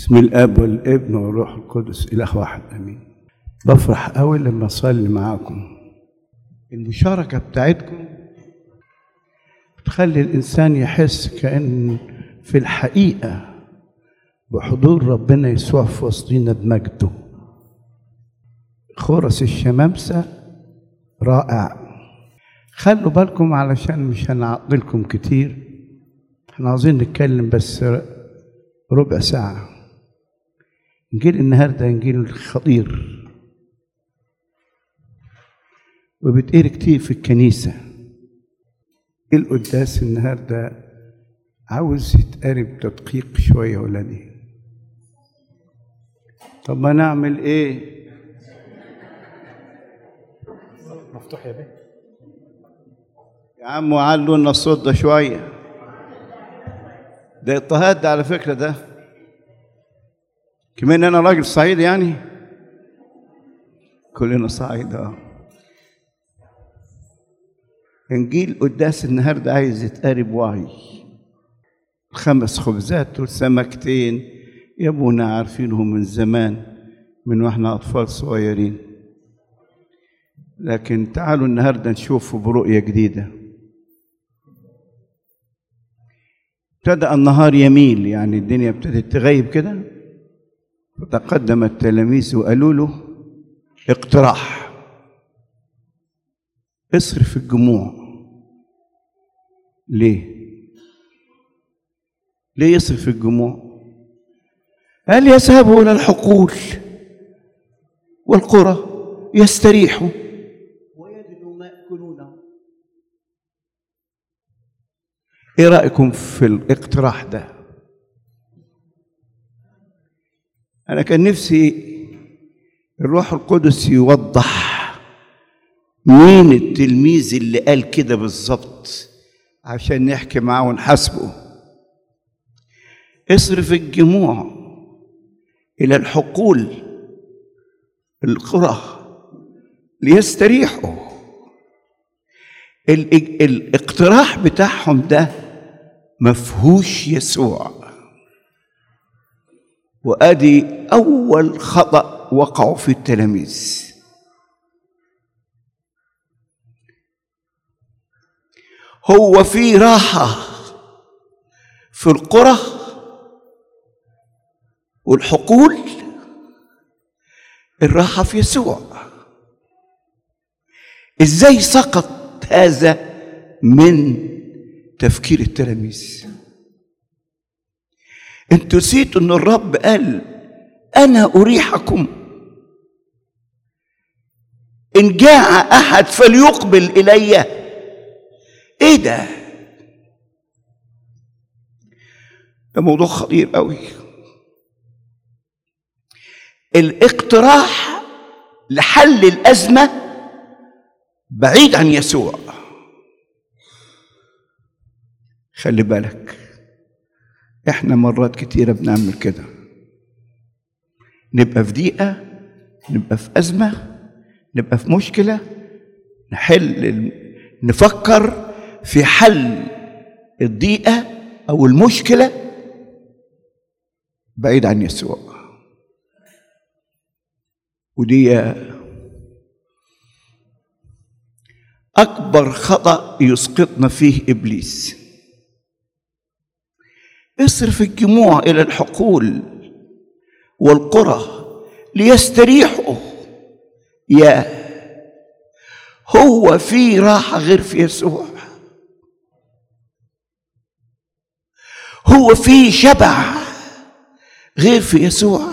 بسم الاب والابن والروح القدس اله واحد امين بفرح قوي لما اصلي معاكم المشاركه بتاعتكم بتخلي الانسان يحس كان في الحقيقه بحضور ربنا يسوع في وسطينا بمجده خرس الشمامسه رائع خلوا بالكم علشان مش هنعطلكم كتير احنا عاوزين نتكلم بس ربع ساعة إنجيل النهاردة إنجيل خطير وبتقري كتير في الكنيسة القداس النهاردة عاوز يتقري بتدقيق شوية ولا ايه طب ما نعمل ايه مفتوح يا بيه يا عم وعلوا لنا الصوت ده شويه ده اضطهاد ده على فكره ده كمان انا راجل صعيدي يعني كلنا صعيد اه انجيل قداس النهارده عايز يتقري بوعي خمس خبزات وسمكتين يا ابونا عارفينهم من زمان من واحنا اطفال صغيرين لكن تعالوا النهارده نشوفه برؤيه جديده ابتدأ النهار يميل يعني الدنيا ابتدت تغيب كده فتقدم التلاميذ وقالوا له اقتراح اصرف الجموع ليه ليه يصرف الجموع قال يذهبوا الى الحقول والقرى يستريحوا ويجدوا ما ياكلونه ايه رايكم في الاقتراح ده انا كان نفسي الروح القدس يوضح مين التلميذ اللي قال كده بالظبط عشان نحكي معاه ونحاسبه اصرف الجموع الى الحقول القرى ليستريحوا ال- الاقتراح بتاعهم ده مفهوش يسوع وادي اول خطا وقعوا في التلاميذ هو في راحه في القرى والحقول الراحه في يسوع ازاي سقط هذا من تفكير التلاميذ انتوا نسيتوا ان الرب قال انا اريحكم ان جاع احد فليقبل الي ايه ده ده موضوع خطير قوي الاقتراح لحل الازمه بعيد عن يسوع خلي بالك احنا مرات كتيرة بنعمل كده نبقى في ضيقة نبقى في أزمة نبقى في مشكلة نحل ال- نفكر في حل الضيقة أو المشكلة بعيد عن يسوع ودي أكبر خطأ يسقطنا فيه إبليس اصرف الجموع إلى الحقول والقرى ليستريحوا يا هو في راحة غير في يسوع هو في شبع غير في يسوع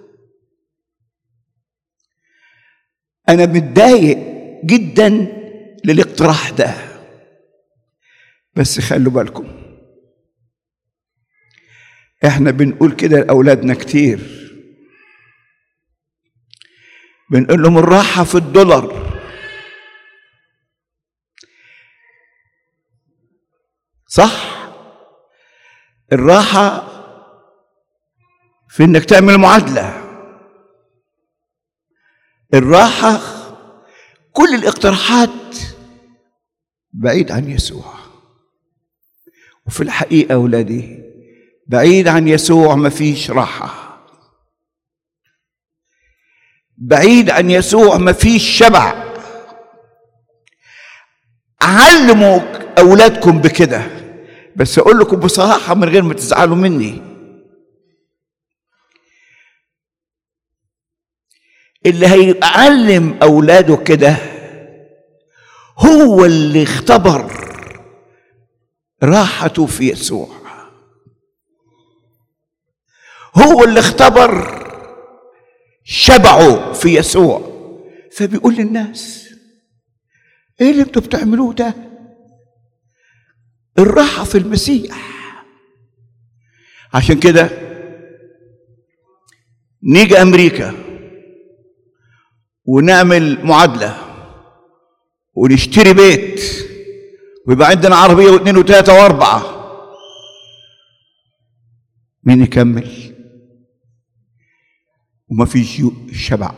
أنا متضايق جدا للاقتراح ده بس خلوا بالكم احنا بنقول كده لاولادنا كتير بنقول لهم الراحه في الدولار صح الراحه في انك تعمل معادله الراحه كل الاقتراحات بعيد عن يسوع وفي الحقيقه اولادي بعيد عن يسوع مفيش راحه بعيد عن يسوع مفيش شبع علموا اولادكم بكده بس اقول لكم بصراحه من غير ما تزعلوا مني اللي هيعلم اولاده كده هو اللي اختبر راحته في يسوع هو اللي اختبر شبعه في يسوع فبيقول للناس ايه اللي انتوا بتعملوه ده الراحه في المسيح عشان كده نيجي امريكا ونعمل معادله ونشتري بيت ويبقى عندنا عربيه واثنين وثلاثه واربعه مين يكمل ومفيش شبع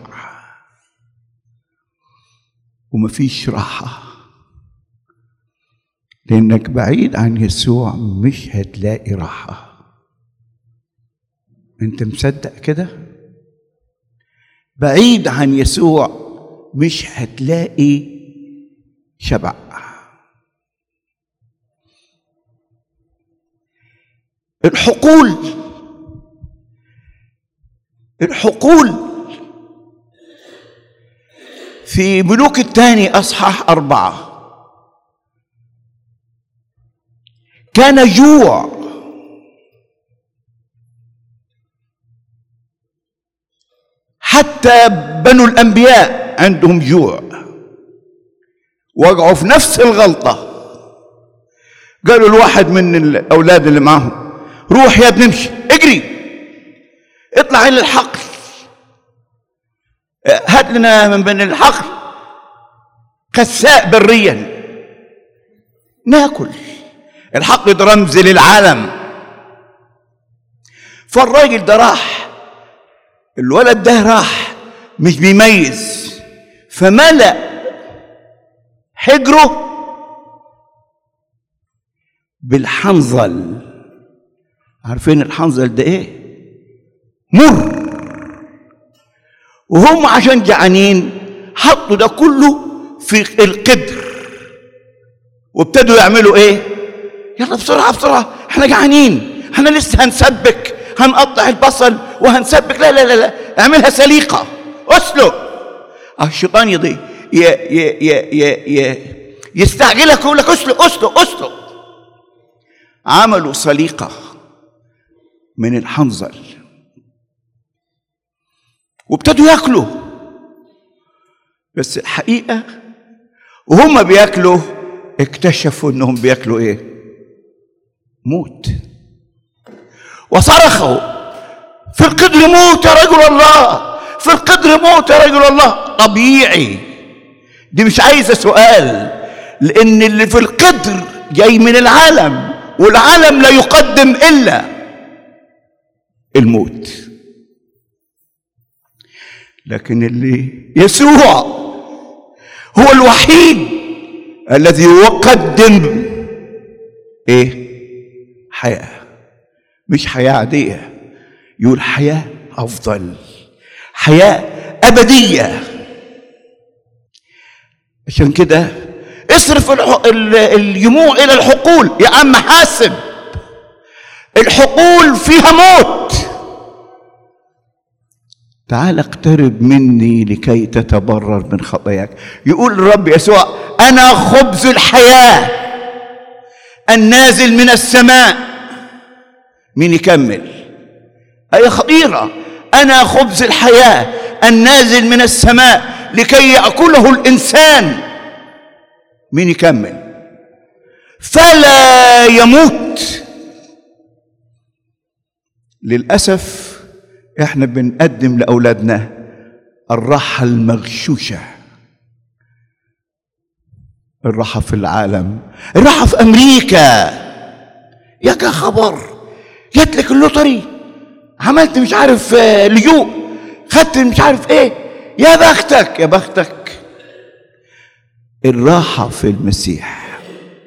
ومفيش راحه لانك بعيد عن يسوع مش هتلاقي راحه انت مصدق كده بعيد عن يسوع مش هتلاقي شبع الحقول الحقول في ملوك الثاني اصحاح اربعه كان جوع حتى بنو الانبياء عندهم جوع وقعوا في نفس الغلطه قالوا الواحد من الاولاد اللي معهم روح يا ابني امشي اجري اطلع الى الحقل هات لنا من بين الحقل كساء بريا ناكل الحقل ده رمز للعالم فالراجل ده راح الولد ده راح مش بيميز فملأ حجره بالحنظل عارفين الحنظل ده ايه مر وهم عشان جعانين حطوا ده كله في القدر وابتدوا يعملوا ايه يلا بسرعه بسرعه احنا جعانين احنا لسه هنسبك هنقطع البصل وهنسبك لا لا لا, لا. اعملها سليقه اسلق الشيطان يضي ي ي ي ي ي يستعجلك ويقول لك اسلق اسلق اسلق عملوا سليقه من الحنظل وابتدوا ياكلوا بس الحقيقه وهم بياكلوا اكتشفوا انهم بياكلوا ايه موت وصرخوا في القدر موت يا رجل الله في القدر موت يا رجل الله طبيعي دي مش عايزه سؤال لان اللي في القدر جاي من العالم والعالم لا يقدم الا الموت لكن اللي يسوع هو الوحيد الذي يقدم ايه حياه مش حياه عاديه يقول حياه افضل حياه ابديه عشان كده اصرف اليموع الى الحقول يا عم حاسب الحقول فيها موت تعال اقترب مني لكي تتبرر من خطاياك يقول الرب يسوع انا خبز الحياه النازل من السماء مين يكمل ايه خطيره انا خبز الحياه النازل من السماء لكي ياكله الانسان مين يكمل فلا يموت للاسف احنا بنقدم لاولادنا الراحه المغشوشه الراحه في العالم الراحه في امريكا يا خبر جات لك اللوتري عملت مش عارف لجوء خدت مش عارف ايه يا بختك يا بختك الراحه في المسيح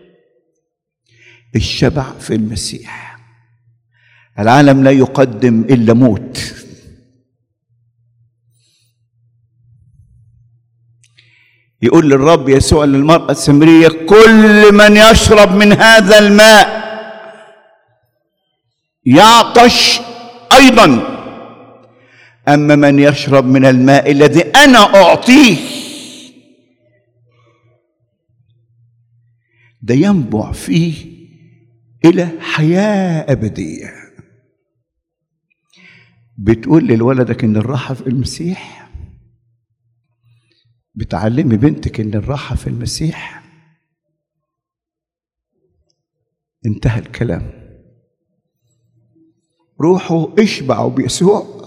الشبع في المسيح العالم لا يقدم الا موت يقول للرب يسوع للمرأة السامرية كل من يشرب من هذا الماء يعطش أيضا أما من يشرب من الماء الذي أنا أعطيه ده ينبع فيه إلى حياة أبدية بتقول لولدك إن الراحة في المسيح بتعلمي بنتك إن الراحة في المسيح انتهى الكلام روحوا اشبعوا بيسوع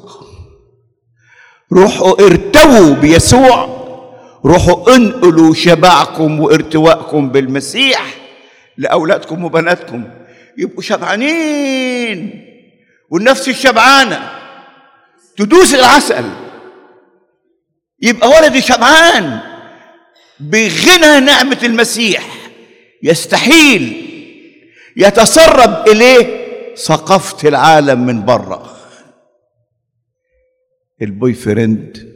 روحوا ارتووا بيسوع روحوا انقلوا شبعكم وارتواءكم بالمسيح لاولادكم وبناتكم يبقوا شبعانين والنفس الشبعانه تدوس العسل يبقى ولدي شبعان بغنى نعمه المسيح يستحيل يتسرب اليه ثقافه العالم من بره البوي فريند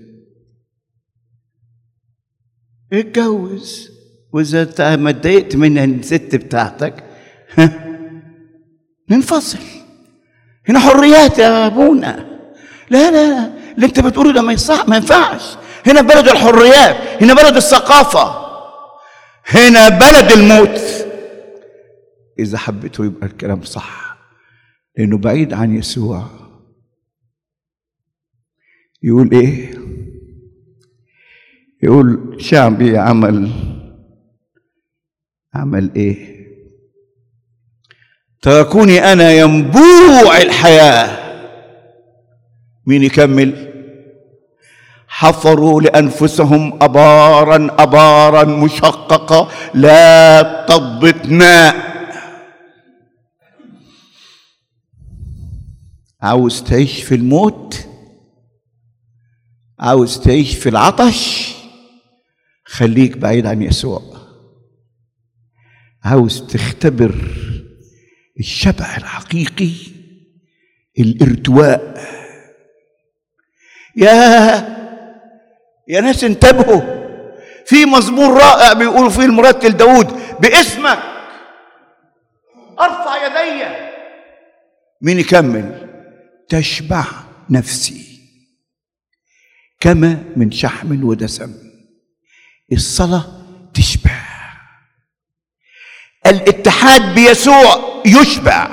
اتجوز واذا انت ما اتضايقت من الست بتاعتك ها ننفصل هنا حريات يا ابونا لا لا اللي انت بتقوله ده ما يصح ما ينفعش هنا بلد الحريات هنا بلد الثقافه هنا بلد الموت اذا حبيته يبقى الكلام صح لانه بعيد عن يسوع يقول ايه يقول شعبي عمل عمل ايه تركوني انا ينبوع الحياه مين يكمل حفروا لانفسهم ابارا ابارا مشققه لا تضبط ماء عاوز تعيش في الموت عاوز تعيش في العطش خليك بعيد عن يسوع عاوز تختبر الشبع الحقيقي الارتواء يا يا ناس انتبهوا في مزمور رائع بيقولوا فيه المرتل داود باسمك ارفع يدي مين يكمل تشبع نفسي كما من شحم ودسم الصلاة تشبع الاتحاد بيسوع يشبع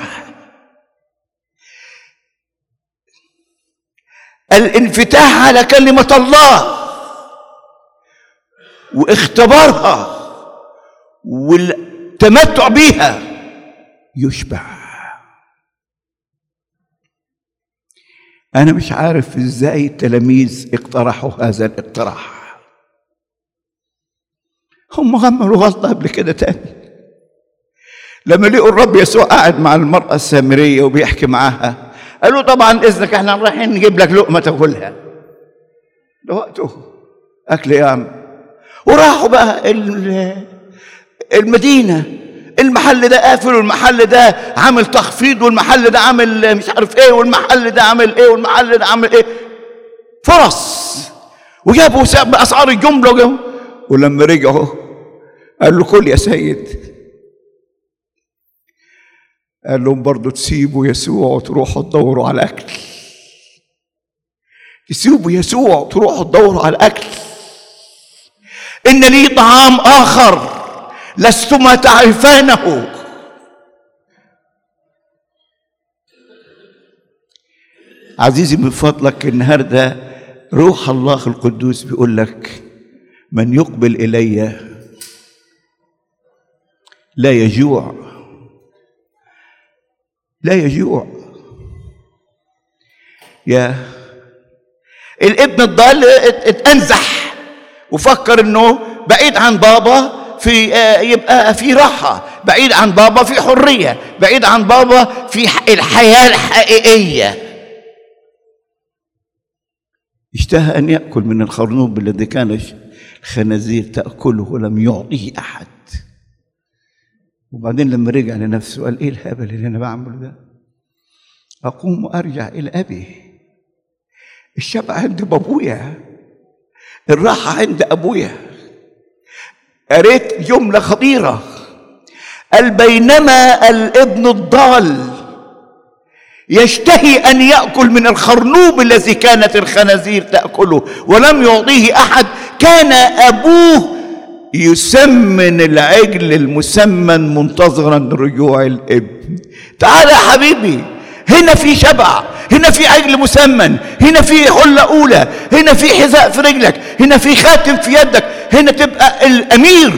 الانفتاح على كلمة الله واختبارها والتمتع بيها يشبع أنا مش عارف إزاي التلاميذ اقترحوا هذا الاقتراح هم عملوا غلطة قبل كده تاني لما لقوا الرب يسوع قاعد مع المرأة السامرية وبيحكي معاها قالوا طبعا إذنك احنا رايحين نجيب لك لقمة تاكلها ده وقته أكل يا عم وراحوا بقى المدينة المحل ده قافل والمحل ده عامل تخفيض والمحل ده عامل مش عارف ايه والمحل ده عامل ايه والمحل ده عامل ايه فرص وجابوا باسعار الجمله وجابوا ولما رجعوا قال له كل يا سيد قال لهم برضه تسيبوا يسوع وتروحوا تدوروا على اكل تسيبوا يسوع وتروحوا تدوروا على اكل ان لي طعام اخر لستما تعرفانه عزيزي من فضلك النهارده روح الله القدوس بيقول لك من يقبل الي لا يجوع لا يجوع يا الابن الضال اتنزح وفكر انه بعيد عن بابا في يبقى في راحة بعيد عن بابا في حرية بعيد عن بابا في الحياة الحقيقية اشتهى أن يأكل من الخرنوب الذي كان الخنازير تأكله ولم يعطيه أحد وبعدين لما رجع لنفسه قال إيه الهبل اللي أنا بعمله ده أقوم وأرجع إلى أبي الشبع عند بابويا الراحة عند أبويا قريت جملة خطيرة قال بينما الابن الضال يشتهي ان ياكل من الخرنوب الذي كانت الخنازير تاكله ولم يعطيه احد كان ابوه يسمن العجل المسمن منتظرا رجوع الابن تعال يا حبيبي هنا في شبع هنا في عجل مسمن هنا في حلة أولى هنا في حذاء في رجلك هنا في خاتم في يدك هنا تبقى الأمير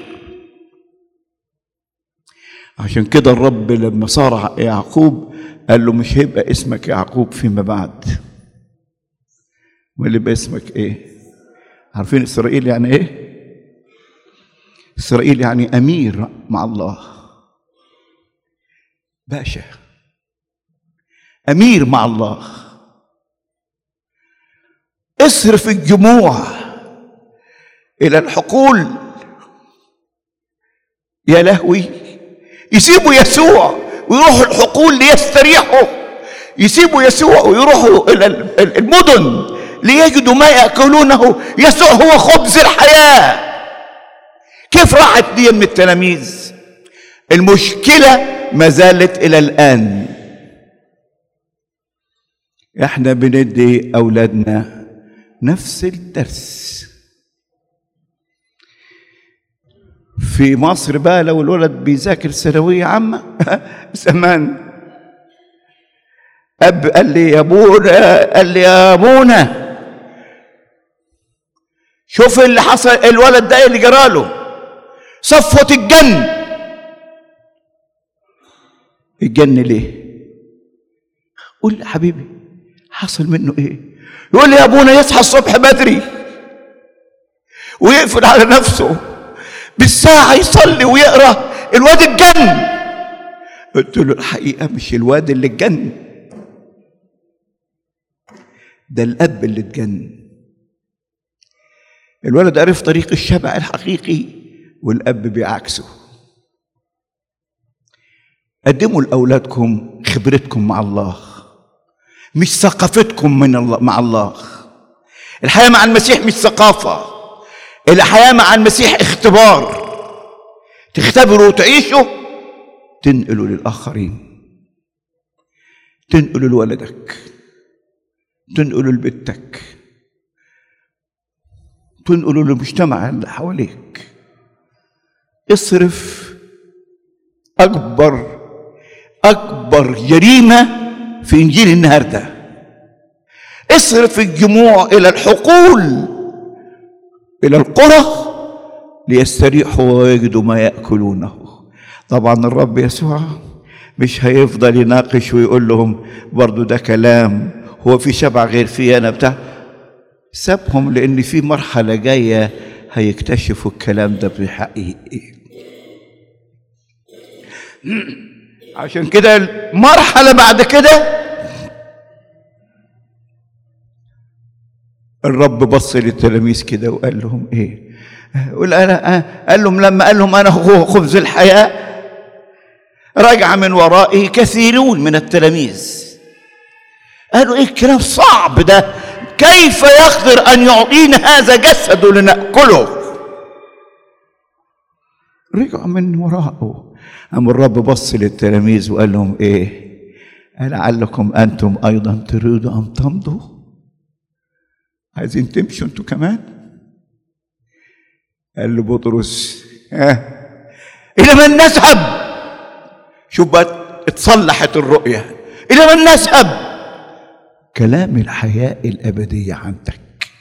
عشان كده الرب لما صار يعقوب قال له مش هيبقى اسمك يعقوب فيما بعد واللي يبقى اسمك ايه عارفين اسرائيل يعني ايه اسرائيل يعني امير مع الله باشا امير مع الله اصرف الجموع الى الحقول يا لهوي يسيبوا يسوع ويروحوا الحقول ليستريحوا يسيبوا يسوع ويروحوا الى المدن ليجدوا ما ياكلونه يسوع هو خبز الحياه كيف راحت دي من التلاميذ المشكله ما زالت الى الان احنا بندي اولادنا نفس الدرس في مصر بقى لو الولد بيذاكر ثانوية عامة زمان أب قال لي يا ابونا قال لي يا ابونا شوف اللي حصل الولد ده اللي جراله صفوة الجن الجن ليه؟ قول لي حبيبي حصل منه ايه؟ يقول لي يا ابونا يصحى الصبح بدري ويقفل على نفسه بالساعة يصلي ويقرا الواد اتجن قلت له الحقيقة مش الواد اللي اتجن ده الأب اللي اتجن الولد عرف طريق الشبع الحقيقي والأب بيعكسه قدموا لأولادكم خبرتكم مع الله مش ثقافتكم من الله مع الله الحياة مع المسيح مش ثقافة الحياة مع المسيح اختبار تختبروا وتعيشوا تنقلوا للآخرين تنقلوا لولدك تنقلوا لبيتك تنقلوا للمجتمع اللي حواليك اصرف أكبر أكبر جريمة في إنجيل النهارده اصرف الجموع إلى الحقول إلى القرى ليستريحوا ويجدوا ما يأكلونه طبعا الرب يسوع مش هيفضل يناقش ويقول لهم برضو ده كلام هو في شبع غير في أنا بتاع سابهم لأن في مرحلة جاية هيكتشفوا الكلام ده بحقيقي عشان كده المرحلة بعد كده الرب بص للتلاميذ كده وقال لهم ايه قال انا قال لهم لما قال لهم انا هو خبز الحياه رجع من ورائه كثيرون من التلاميذ قالوا ايه الكلام صعب ده كيف يقدر ان يعطينا هذا جسده لناكله رجعوا من وراءه قام الرب بص للتلاميذ وقال لهم ايه لعلكم انتم ايضا تريدوا ان تمضوا عايزين تمشوا انتوا كمان قال له بطرس ها الى من نذهب شوف بقى اتصلحت الرؤيه الى من نذهب كلام الحياه الابديه عندك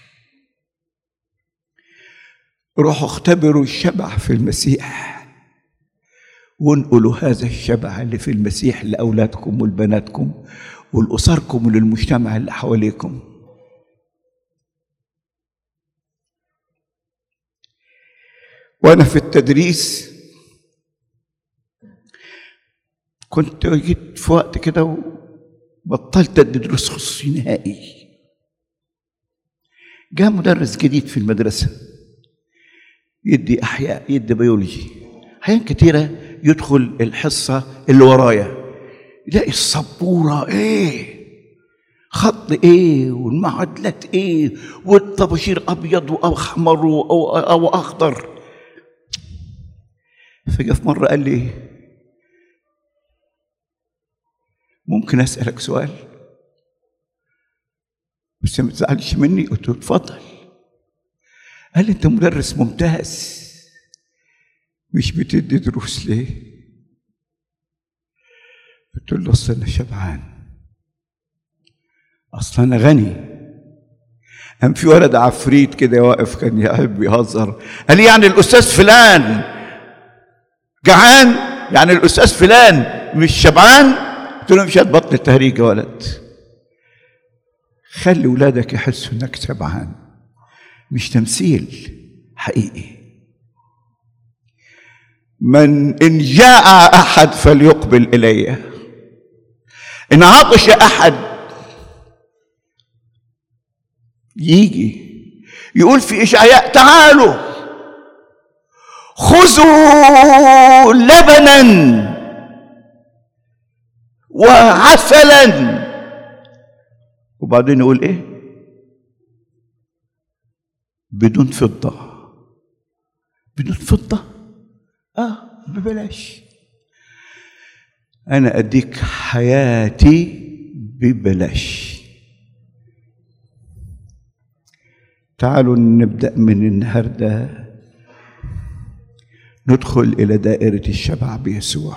روحوا اختبروا الشبع في المسيح وانقلوا هذا الشبع اللي في المسيح لاولادكم ولبناتكم ولاسركم وللمجتمع اللي حواليكم وانا في التدريس كنت جيت في وقت كده وبطلت ادرس خصوصي نهائي جاء مدرس جديد في المدرسه يدي احياء يدي بيولوجي احيان كتيره يدخل الحصه اللي ورايا يلاقي السبوره ايه خط ايه والمعادلات ايه والطباشير ابيض واحمر او, أو اخضر فجأة في مرة قال لي ممكن أسألك سؤال بس ما تزعلش مني قلت له اتفضل قال لي أنت مدرس ممتاز مش بتدي دروس ليه؟ قلت له أصل أنا شبعان أصل أنا غني قام في ولد عفريت كده واقف كان يحب يهزر قال لي يعني الأستاذ فلان جعان يعني الأستاذ فلان مش شبعان قلت له مش هتبطل التهريج يا ولد خلي ولادك يحسوا انك شبعان مش تمثيل حقيقي من ان جاء احد فليقبل الي ان عطش احد يجي يقول في اشعياء تعالوا خذوا لبنا وعسلا وبعدين يقول ايه بدون فضة بدون فضة اه ببلاش انا اديك حياتي ببلاش تعالوا نبدأ من النهارده ندخل إلى دائرة الشبع بيسوع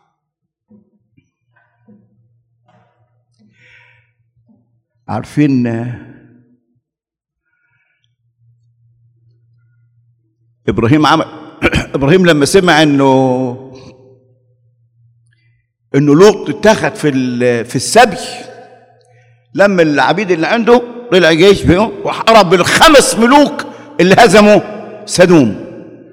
عارفين إبراهيم عمل إبراهيم لما سمع إنه إنه لوط اتخذ في في السبي لما العبيد اللي عنده طلع جيش بيهم وحارب الخمس ملوك اللي هزموا سدوم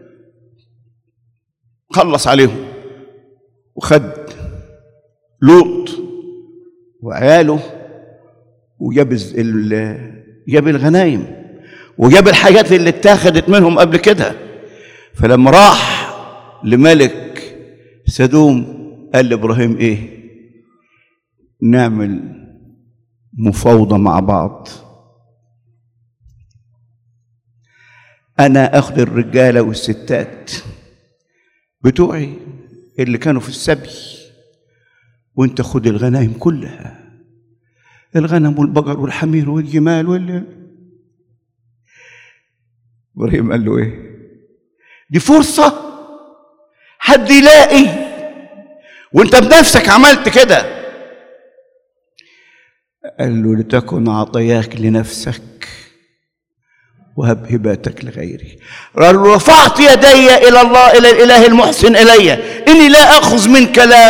خلص عليهم وخد لوط وعياله وجاب جاب الغنايم وجاب الحاجات اللي اتاخدت منهم قبل كده فلما راح لملك سدوم قال لابراهيم ايه نعمل مفاوضه مع بعض انا اخذ الرجاله والستات بتوعي اللي كانوا في السبي وانت خد الغنايم كلها الغنم والبقر والحمير والجمال وال ابراهيم قال له ايه دي فرصه حد يلاقي وانت بنفسك عملت كده قال له لتكن عطاياك لنفسك وهب هباتك لغيري قال رفعت يدي الى الله الى الاله المحسن الي اني لا اخذ منك لا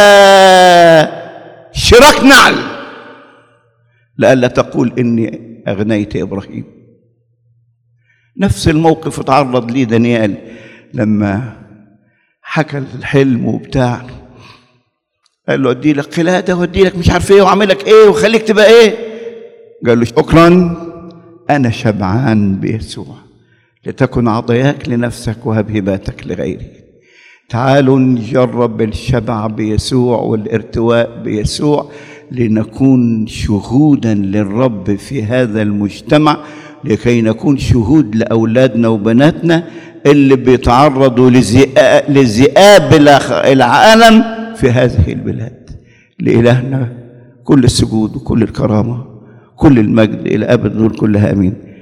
شراك نعل لئلا تقول اني اغنيت ابراهيم نفس الموقف اتعرض ليه دانيال لما حكى الحلم وبتاع قال له ادي لك قلاده وادي لك مش عارف ايه واعمل لك ايه وخليك تبقى ايه قال له شكرا أنا شبعان بيسوع لتكن عطاياك لنفسك وهب هباتك لغيري تعالوا نجرب الشبع بيسوع والارتواء بيسوع لنكون شهودا للرب في هذا المجتمع لكي نكون شهود لأولادنا وبناتنا اللي بيتعرضوا لذئاب, لذئاب العالم في هذه البلاد لإلهنا كل السجود وكل الكرامه كل المجد إلى أبد نور كلها أمين